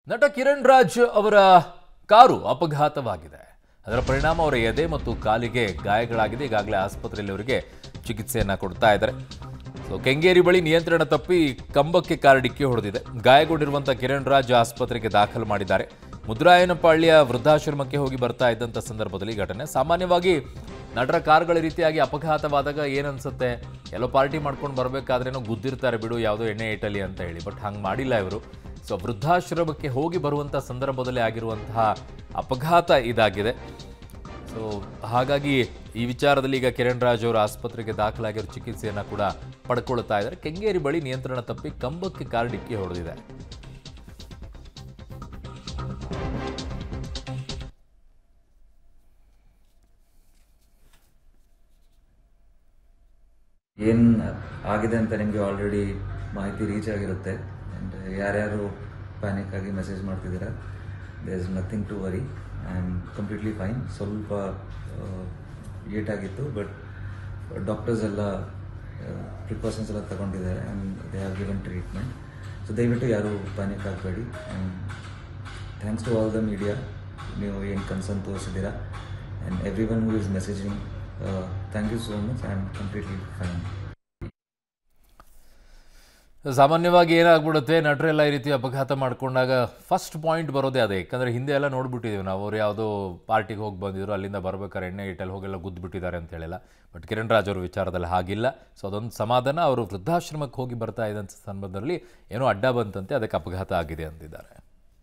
ನಟ ಕಿರಣ್ ರಾಜ್ ಅವರ ಕಾರು ಅಪಘಾತವಾಗಿದೆ ಅದರ ಪರಿಣಾಮ ಅವರ ಎದೆ ಮತ್ತು ಕಾಲಿಗೆ ಗಾಯಗಳಾಗಿದೆ ಈಗಾಗಲೇ ಆಸ್ಪತ್ರೆಯಲ್ಲಿ ಅವರಿಗೆ ಚಿಕಿತ್ಸೆಯನ್ನ ಕೊಡ್ತಾ ಇದ್ದಾರೆ ಸೊ ಕೆಂಗೇರಿ ಬಳಿ ನಿಯಂತ್ರಣ ತಪ್ಪಿ ಕಂಬಕ್ಕೆ ಕಾರು ಡಿಕ್ಕಿ ಹೊಡೆದಿದೆ ಗಾಯಗೊಂಡಿರುವಂತಹ ಕಿರಣ್ ರಾಜ್ ಆಸ್ಪತ್ರೆಗೆ ದಾಖಲು ಮಾಡಿದ್ದಾರೆ ಮುದ್ರಾಯನಪಾಳ್ಯ ವೃದ್ಧಾಶ್ರಮಕ್ಕೆ ಹೋಗಿ ಬರ್ತಾ ಇದ್ದಂಥ ಸಂದರ್ಭದಲ್ಲಿ ಈ ಘಟನೆ ಸಾಮಾನ್ಯವಾಗಿ ನಟರ ಕಾರುಗಳ ಈ ರೀತಿಯಾಗಿ ಅಪಘಾತವಾದಾಗ ಏನನ್ಸುತ್ತೆ ಎಲ್ಲೋ ಪಾರ್ಟಿ ಮಾಡ್ಕೊಂಡು ಬರಬೇಕಾದ್ರೇನೋ ಗುದ್ದಿರ್ತಾರೆ ಬಿಡು ಯಾವುದೋ ಎಣ್ಣೆ ಇಟಲಿ ಅಂತ ಹೇಳಿ ಬಟ್ ಹಂಗೆ ಮಾಡಿಲ್ಲ ಇವರು ಸೊ ವೃದ್ಧಾಶ್ರಮಕ್ಕೆ ಹೋಗಿ ಬರುವಂಥ ಸಂದರ್ಭದಲ್ಲಿ ಆಗಿರುವಂತಹ ಅಪಘಾತ ಇದಾಗಿದೆ ಸೊ ಹಾಗಾಗಿ ಈ ವಿಚಾರದಲ್ಲಿ ಈಗ ಕಿರಣ್ ರಾಜ್ ಅವರು ಆಸ್ಪತ್ರೆಗೆ ದಾಖಲಾಗಿರೋ ಚಿಕಿತ್ಸೆಯನ್ನು ಕೂಡ ಪಡ್ಕೊಳ್ತಾ ಇದ್ದಾರೆ ಕೆಂಗೇರಿ ಬಳಿ ನಿಯಂತ್ರಣ ತಪ್ಪಿ ಕಂಬಕ್ಕೆ ಕಾರ್ ಡಿಕ್ಕಿ ಹೊಡೆದಿದೆ ಏನು ಆಗಿದೆ ಅಂತ ನಿಮಗೆ ಆಲ್ರೆಡಿ ಮಾಹಿತಿ ರೀಚ್ ಆಗಿರುತ್ತೆ ಆ್ಯಂಡ್ ಯಾರ್ಯಾರು ಪ್ಯಾನಿಕ್ ಆಗಿ ಮೆಸೇಜ್ ಮಾಡ್ತಿದ್ದೀರಾ there is nothing to worry I am completely fine ಸ್ವಲ್ಪ ಏಟಾಗಿತ್ತು ಬಟ್ ಡಾಕ್ಟರ್ಸ್ ಎಲ್ಲ ಪ್ರಿಕಾಷನ್ಸ್ ಎಲ್ಲ ತಗೊಂಡಿದ್ದಾರೆ and they have given treatment so ದಯವಿಟ್ಟು ಯಾರು ಪ್ಯಾನಿಕ್ ಆಗಬೇಡಿ and thanks to all the media ನೀವು ಏನು ಕನ್ಸರ್ನ್ ತೋರಿಸಿದ್ದೀರಾ and everyone who is messaging thank you so much I am completely fine ಸಾಮಾನ್ಯವಾಗಿ ಏನಾಗ್ಬಿಡುತ್ತೆ ನಟರೆಲ್ಲ ಈ ರೀತಿ ಅಪಘಾತ ಮಾಡ್ಕೊಂಡಾಗ ಫಸ್ಟ್ ಪಾಯಿಂಟ್ ಬರೋದೇ ಅದೇ ಯಾಕಂದರೆ ಹಿಂದೆ ಎಲ್ಲ ನೋಡ್ಬಿಟ್ಟಿದ್ದೀವಿ ನಾವು ಅವ್ರು ಯಾವುದೋ ಪಾರ್ಟಿಗೆ ಹೋಗಿ ಬಂದಿದ್ರು ಅಲ್ಲಿಂದ ಬರ್ಬೇಕಾದ್ರೆ ಎಣ್ಣೆ ಇಟ್ಟಲ್ಲಿ ಹೋಗೆಲ್ಲ ಗುದ್ದುಬಿಟ್ಟಿದ್ದಾರೆ ಅಂತ ಹೇಳಿಲ್ಲ ಬಟ್ ಕಿರಣ್ ರಾಜ್ ಅವ್ರ ವಿಚಾರದಲ್ಲಿ ಹಾಗಿಲ್ಲ ಸೊ ಅದೊಂದು ಸಮಾಧಾನ ಅವರು ವೃದ್ಧಾಶ್ರಮಕ್ಕೆ ಹೋಗಿ ಬರ್ತಾ ಇದ್ದಂಥ ಸಂದರ್ಭದಲ್ಲಿ ಏನೋ ಅಡ್ಡ ಬಂತಂತೆ ಅದಕ್ಕೆ ಅಪಘಾತ ಆಗಿದೆ ಅಂತಿದ್ದಾರೆ